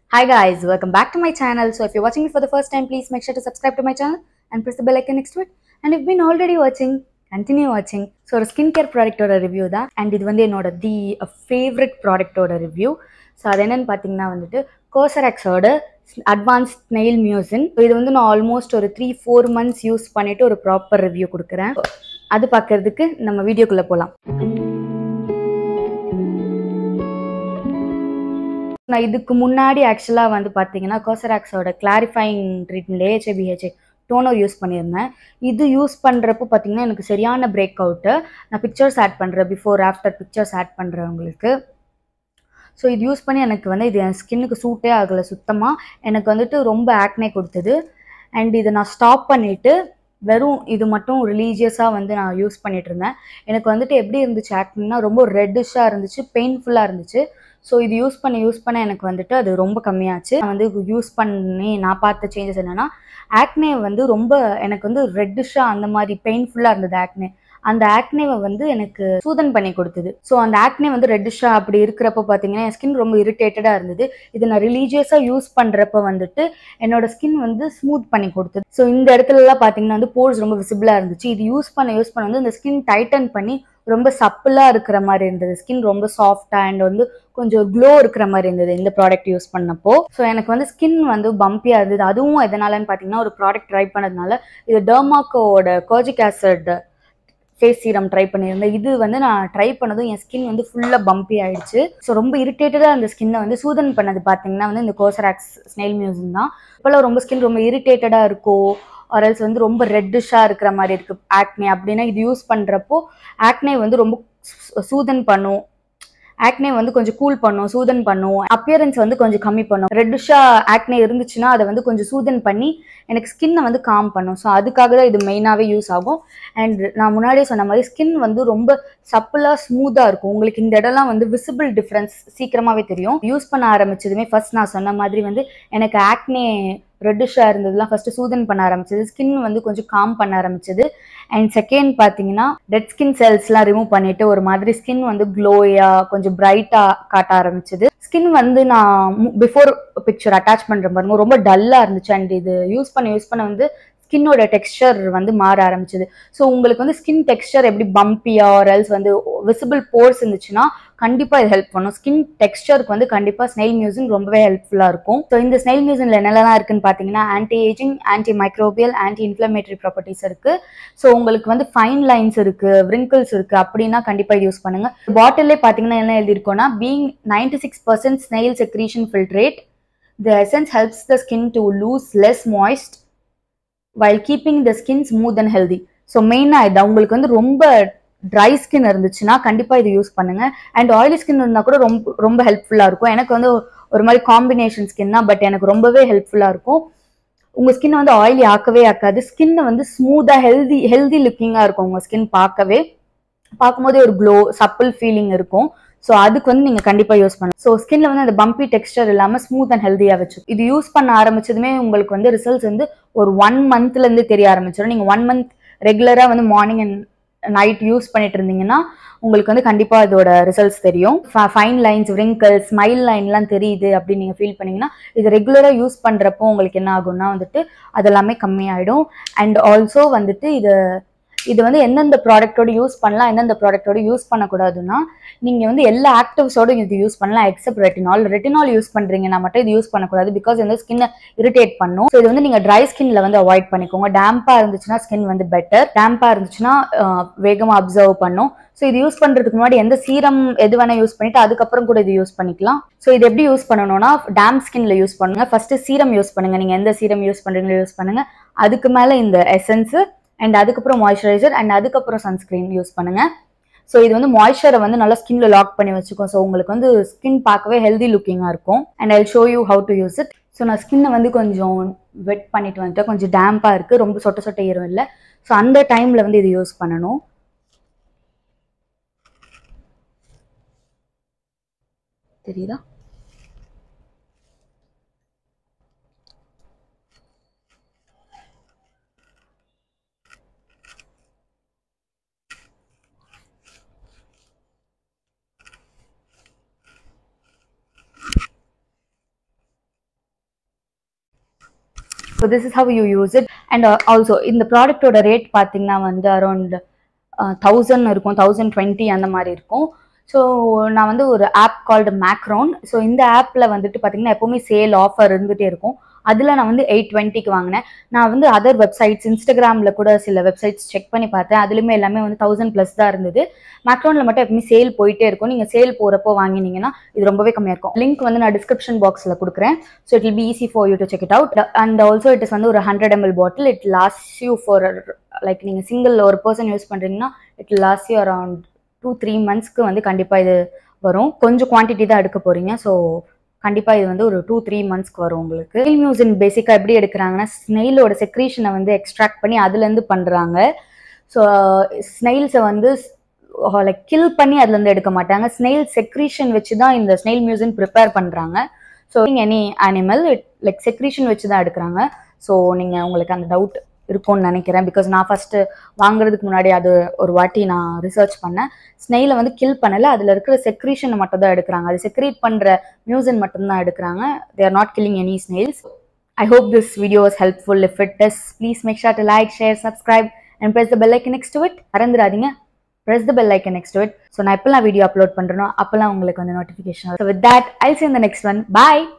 Hi guys, welcome back to my channel. So if you're watching it for the first time, please make sure to subscribe to my channel and press the bell icon next to it. And if you've been already watching, continue watching. So ஒரு skin care ப்ராடக்ட்டோட review தான் and இது வந்து என்னோட the favourite ப்ராடக்ட்டோட review so அது என்னன்னு பார்த்தீங்கன்னா வந்துட்டு கோசராக்ஸோட அட்வான்ஸ் நெயில் மியூசின் இது வந்து நான் ஆல்மோஸ்ட் ஒரு த்ரீ ஃபோர் மந்த்ஸ் யூஸ் பண்ணிட்டு ஒரு ப்ராப்பர் ரிவ்யூ கொடுக்குறேன் அது பார்க்கறதுக்கு நம்ம வீடியோக்குள்ளே போகலாம் நான் இதுக்கு முன்னாடி ஆக்சுவலாக வந்து பார்த்தீங்கன்னா கோசராக்ஸோட clarifying treatment AHA BHA toner use பண்ணியிருந்தேன் இது யூஸ் பண்ணுறப்போ பார்த்தீங்கன்னா எனக்கு சரியான பிரேக் அவுட்டு நான் பிக்சர்ஸ் ஆட் பண்ணுறேன் பிஃபோர் ஆஃப்டர் பிக்சர்ஸ் ஆட் பண்ணுறேன் உங்களுக்கு ஸோ இது யூஸ் பண்ணி எனக்கு வந்து இது என் ஸ்கின்னுக்கு சூட்டே ஆகலை சுத்தமாக எனக்கு வந்துட்டு ரொம்ப ஆக்னே கொடுத்தது அண்ட் இதை நான் ஸ்டாப் பண்ணிவிட்டு வெறும் இது மட்டும் ரிலீஜியஸாக வந்து நான் யூஸ் பண்ணிட்டு இருந்தேன் எனக்கு வந்துட்டு எப்படி இருந்துச்சு ஆக்னின்னா ரொம்ப ரெட்டிஷாக இருந்துச்சு பெயின்ஃபுல்லாக இருந்துச்சு ஸோ இது யூஸ் பண்ண யூஸ் பண்ண எனக்கு வந்துட்டு அது ரொம்ப கம்மியாச்சு நான் வந்து யூஸ் பண்ணி நான் பார்த்த சேஞ்சஸ் என்னென்னா ஆக்னே வந்து ரொம்ப எனக்கு வந்து ரெட்டிஷாக அந்த மாதிரி பெயின்ஃபுல்லாக இருந்தது ஆக்னே அந்த ஆக்னேவை வந்து எனக்கு சூதன் பண்ணி கொடுத்தது ஸோ அந்த ஆக்னே வந்து ரெட்டிஷாக அப்படி இருக்கிறப்ப பார்த்தீங்கன்னா என் ஸ்கின் ரொம்ப இரிட்டேட்டடாக இருந்தது இது நான் ரிலீஜியஸாக யூஸ் பண்ணுறப்ப வந்துட்டு என்னோட ஸ்கின் வந்து ஸ்மூத் பண்ணி கொடுத்தது ஸோ இந்த இடத்துலலாம் பார்த்தீங்கன்னா வந்து போர்ஸ் ரொம்ப விசிபிளாக இருந்துச்சு இது யூஸ் பண்ண யூஸ் பண்ண வந்து இந்த ஸ்கின் டைட்டன் பண்ணி ரொம்ப சப்பிளாக இருக்கிற மாதிரி இருந்தது ஸ்கின் ரொம்ப சாஃப்டாக அண்ட் வந்து கொஞ்சம் க்ளோ இருக்கிற மாதிரி இருந்தது இந்த ப்ராடக்ட் யூஸ் பண்ணப்போ ஸோ எனக்கு வந்து ஸ்கின் வந்து பம்பியாக இருந்தது அதுவும் எதனாலன்னு பார்த்தீங்கன்னா ஒரு ப்ராடக்ட் ட்ரை பண்ணதுனால இது டெர்மாக்கோட kojic acid face serum try பண்ணியிருந்தேன் இது வந்து நான் ட்ரை பண்ணதும் என் ஸ்கின் வந்து ஃபுல்லாக பம்பி ஆயிடுச்சு ஸோ ரொம்ப இரிட்டேட்டடாக அந்த ஸ்கின்னை வந்து சூதன் பண்ணது பார்த்தீங்கன்னா வந்து இந்த கோசராக்ஸ் ஸ்னெயில் மியூசியம் தான் இப்போல்லாம் ரொம்ப ஸ்கின் ரொம்ப இரிட்டேட்டடாக இருக்கோ ஆர்எல்ஸ் வந்து ரொம்ப ரெட்டிஷாக இருக்கிற மாதிரி இருக்கு ஆக்னே அப்படின்னா இது யூஸ் பண்ணுறப்போ ஆக்னே வந்து ரொம்ப சூதன் பண்ணும் ஆக்னே வந்து கொஞ்சம் கூல் பண்ணும் சூதன் பண்ணும் அப்பியரன்ஸ் வந்து கொஞ்சம் கம்மி பண்ணும் ரெட்டிஷா ஆக்னே இருந்துச்சுன்னா அதை வந்து கொஞ்சம் சூதன் பண்ணி எனக்கு ஸ்கின்னை வந்து காம் பண்ணும் ஸோ அதுக்காக தான் இது மெயினாகவே யூஸ் ஆகும் அண்ட் நான் முன்னாடியே சொன்ன மாதிரி ஸ்கின் வந்து ரொம்ப சப்பிளாக ஸ்மூத்தாக இருக்கும் உங்களுக்கு இந்த இடம்லாம் வந்து விசிபிள் டிஃப்ரென்ஸ் சீக்கிரமாகவே தெரியும் யூஸ் பண்ண ஆரம்பிச்சதுமே ஃபர்ஸ்ட் நான் சொன்ன மாதிரி வந்து எனக்கு ஆக்னே ரெட்டிஷாக இருந்ததுலாம் ஃபஸ்ட்டு சூதன் பண்ண ஆரம்பிச்சது ஸ்கின் வந்து கொஞ்சம் காம் பண்ண ஆரம்பிச்சது அண்ட் செகண்ட் பார்த்தீங்கன்னா டெட் ஸ்கின் செல்ஸ்லாம் ரிமூவ் பண்ணிட்டு ஒரு மாதிரி ஸ்கின் வந்து க்ளோயாக கொஞ்சம் பிரைட்டாக காட்ட ஆரம்பிச்சது ஸ்கின் வந்து நான் பிஃபோர் பிக்சர் அட்டாச் பண்ணுற பாருங்க ரொம்ப டல்லாக இருந்துச்சு அண்ட் இது யூஸ் பண்ண யூஸ் பண்ண வந்து ஸ்கின்னோட டெக்ஸ்டர் வந்து மாற ஆரம்பிச்சது ஸோ உங்களுக்கு வந்து ஸ்கின் டெக்ஸ்டர் எப்படி பம்பியா ஆர் எல்ஸ் வந்து விசிபிள் போர்ஸ் இருந்துச்சுன்னா கண்டிப்பாக இது ஹெல்ப் பண்ணும் ஸ்கின் டெக்ஸ்டருக்கு வந்து கண்டிப்பாக ஸ்னெயில் மியூசின் ரொம்பவே ஹெல்ப்ஃபுல்லாக இருக்கும் ஸோ இந்த ஸ்னெயில் மியூசினில் என்னெல்லாம் இருக்குன்னு பார்த்தீங்கன்னா anti ageing anti microbial anti inflammatory properties இருக்கு ஸோ உங்களுக்கு வந்து ஃபைன் லைன்ஸ் இருக்கு விரிங்கிள்ஸ் இருக்கு அப்படின்னா கண்டிப்பாக யூஸ் பண்ணுங்க பாட்டிலே பார்த்தீங்கன்னா என்ன எழுதியிருக்கோம்னா being ninety six percent snail secretion filtrate the essence helps the skin to lose less moist while keeping the skin smooth and healthy so மெயினாக இது உங்களுக்கு வந்து ரொம்ப ட்ரை ஸ்கின் இருந்துச்சுன்னா கண்டிப்பாக இது யூஸ் பண்ணுங்க அண்ட் ஆயிலி ஸ்கின் இருந்தால் கூட ரொம்ப ரொம்ப ஹெல்ப்ஃபுல்லாக இருக்கும் எனக்கு வந்து ஒரு மாதிரி காம்பினேஷன் ஸ்கின் தான் பட் எனக்கு ரொம்பவே ஹெல்ப்ஃபுல்லாக இருக்கும் உங்கள் ஸ்கின் வந்து ஆயிலி ஆக்கவே ஆக்காது ஸ்கின்னை வந்து ஸ்மூத்தாக ஹெல்தி ஹெல்தி லுக்கிங்காக இருக்கும் உங்கள் ஸ்கின் பார்க்கவே பார்க்கும்போதே ஒரு க்ளோ சப்பிள் ஃபீலிங் இருக்கும் ஸோ அதுக்கு வந்து நீங்கள் கண்டிப்பாக யூஸ் பண்ணலாம் ஸோ ஸ்கின்ல வந்து அந்த பம்பி டெக்ஸ்டர் இல்லாமல் ஸ்மூத் அண்ட் ஹெல்த்தியாக வச்சு இது யூஸ் பண்ண ஆரம்பிச்சதுமே உங்களுக்கு வந்து ரிசல்ட்ஸ் வந்து ஒரு ஒன் மந்த்லேருந்து தெரிய ஆரம்பிச்சிடும் நீங்கள் ஒன் மந்த் ரெகுலராக வந்து மார்னிங் அண்ட் நைட் யூஸ் பண்ணிட்டு இருந்தீங்கன்னா உங்களுக்கு வந்து கண்டிப்பாக இதோட ரிசல்ட்ஸ் தெரியும் ஃபைன் லைன்ஸ் ரிங்கிள்ஸ் ஸ்மைல் லைன்லாம் தெரியுது அப்படின்னு நீங்கள் ஃபீல் பண்ணீங்கன்னா இது ரெகுலராக யூஸ் பண்ணுறப்போ உங்களுக்கு என்ன ஆகும்னா வந்துட்டு அதெல்லாமே கம்மியாயிடும் அண்ட் ஆல்சோ வந்துட்டு இது இது வந்து எந்தெந்த ப்ராடக்ட்டோட யூஸ் பண்ணலாம் எந்தெந்த ப்ராடக்ட்டோட யூஸ் பண்ணக்கூடாதுன்னா நீங்கள் வந்து எல்லா ஆக்டிவ்ஸோட இது யூஸ் பண்ணலாம் எக்ஸப்ட் ரெட்டினால் ரெட்டினால் யூஸ் பண்ணுறீங்கன்னா மட்டும் இது யூஸ் பண்ணக்கூடாது பிகாஸ் வந்து ஸ்கின்னை இரிட்டேட் பண்ணும் ஸோ இது வந்து நீங்கள் ட்ரை ஸ்கின்ல வந்து அவாய்ட் பண்ணிக்கோங்க டேம்பாக இருந்துச்சுன்னா ஸ்கின் வந்து பெட்டர் டேம்பாக இருந்துச்சுன்னா வேகமாக அப்சர்வ் பண்ணும் ஸோ இது யூஸ் பண்ணுறதுக்கு முன்னாடி எந்த சீரம் எது வேணால் யூஸ் பண்ணிட்டு அதுக்கப்புறம் கூட இது யூஸ் பண்ணிக்கலாம் ஸோ இது எப்படி யூஸ் பண்ணணும்னா டேம் ஸ்கின்ல யூஸ் பண்ணுங்க ஃபர்ஸ்ட் சீரம் யூஸ் பண்ணுங்க நீங்கள் எந்த சீரம் யூஸ் பண்ணுறீங்களோ யூஸ் பண்ணுங்க அதுக்கு மேலே இந்த எசன்ஸு அண்ட் அதுக்கப்புறம் மாய்ஸ்சரைசர் அண்ட் அதுக்கப்புறம் சன்ஸ்கிரீன் யூஸ் பண்ணுங்க ஸோ இது வந்து மாய்ஸ்சரை வந்து நல்லா ஸ்கின்ல லாக் பண்ணி வச்சுக்கும் ஸோ உங்களுக்கு வந்து ஸ்கின் பார்க்கவே ஹெல்தி லுக்கிங்காக இருக்கும் and I show you how to use it so நான் ஸ்கின்னை வந்து கொஞ்சம் வெட் பண்ணிட்டு வந்துட்டேன் கொஞ்சம் டேம்பாக இருக்குது ரொம்ப சொட்ட சொட்ட ஈரம் இல்லை ஸோ அந்த டைமில் வந்து இது யூஸ் பண்ணணும் தெரியுதா so this is how you use it and also இந்த ப்ராடக்ட்டோட ரேட் பார்த்தீங்கன்னா வந்து அரௌண்ட் தௌசண்ட் இருக்கும் தௌசண்ட் டுவெண்ட்டி அந்த மாதிரி இருக்கும் ஸோ நான் வந்து ஒரு ஆப் கால்டு மேக்ரோன் ஸோ இந்த ஆப்பில் வந்துட்டு பார்த்தீங்கன்னா எப்போவுமே சேல் ஆஃபர் இருந்துகிட்டே இருக்கும் அதில் நான் வந்து எயிட் டுவெண்ட்டிக்கு வாங்கினேன் நான் வந்து அதர் வெப்சைட்ஸ் இன்ஸ்டாகிராமில் கூட சில வெப்சைட்ஸ் செக் பண்ணி பார்த்தேன் அதுலேயுமே எல்லாமே வந்து தௌசண்ட் ப்ளஸ் தான் இருந்தது மேக்ரோனில் மட்டும் எப்பவுமே சேல் போயிட்டே இருக்கும் நீங்கள் சேல் போகிறப்போ வாங்கினீங்கன்னா இது ரொம்பவே கம்மியாக இருக்கும் லிங்க் வந்து நான் டிஸ்கிரிப்ஷன் பாக்ஸில் கொடுக்குறேன் so it will be easy for you to check it out and also it is வந்து ஒரு hundred ML bottle it last you for like நீங்கள் சிங்கிள் ஒரு பர்சன் யூஸ் பண்ணுறீங்கன்னா it last you around two three மந்த்ஸ்க்கு வந்து கண்டிப்பாக இது வரும் கொஞ்சம் குவான்டிட்டி தான் எடுக்க போகிறீங்க ஸோ கண்டிப்பாக இது வந்து ஒரு டூ த்ரீ மந்த்ஸ்க்கு வரும் உங்களுக்கு ஸ்னெயில் மியூசின் பேசிக்காக எப்படி எடுக்கிறாங்கன்னா ஸ்னெயிலோட செக்ரீஷனை வந்து எக்ஸ்ட்ராக்ட் பண்ணி அதுலேருந்து பண்ணுறாங்க ஸோ ஸ்னெயில்ஸை வந்து லைக் கில் பண்ணி அதுலேருந்து எடுக்க மாட்டாங்க ஸ்னெயில் செக்ரீஷன் வச்சு தான் இந்த ஸ்னெயில் மியூசின் ப்ரிப்பேர் பண்ணுறாங்க so any animal like secretion வச்சு தான் எடுக்கிறாங்க ஸோ நீங்கள் உங்களுக்கு அந்த டவுட் இருக்கும்னு நினைக்கிறேன் பிகாஸ் நான் ஃபஸ்ட்டு வாங்குறதுக்கு முன்னாடி அது ஒரு வாட்டி நான் ரிசர்ச் பண்ணேன் ஸ்னெயிலை வந்து கில் பண்ணலை அதில் இருக்கிற செக்ரீஷனை மட்டும் தான் எடுக்கிறாங்க அது செக்ரீட் பண்ணுற மியூசின் மட்டும்தான் எடுக்கிறாங்க they are not killing any snails I hope this video is helpful if it is please make sure to like share subscribe and press the bell icon next to it மறந்துடாதீங்க press the bell icon next to it so நான் எப்போல்லாம் video upload பண்ணுறேனோ அப்போல்லாம் உங்களுக்கு வந்து notification so with that I see இந்த next one பாய்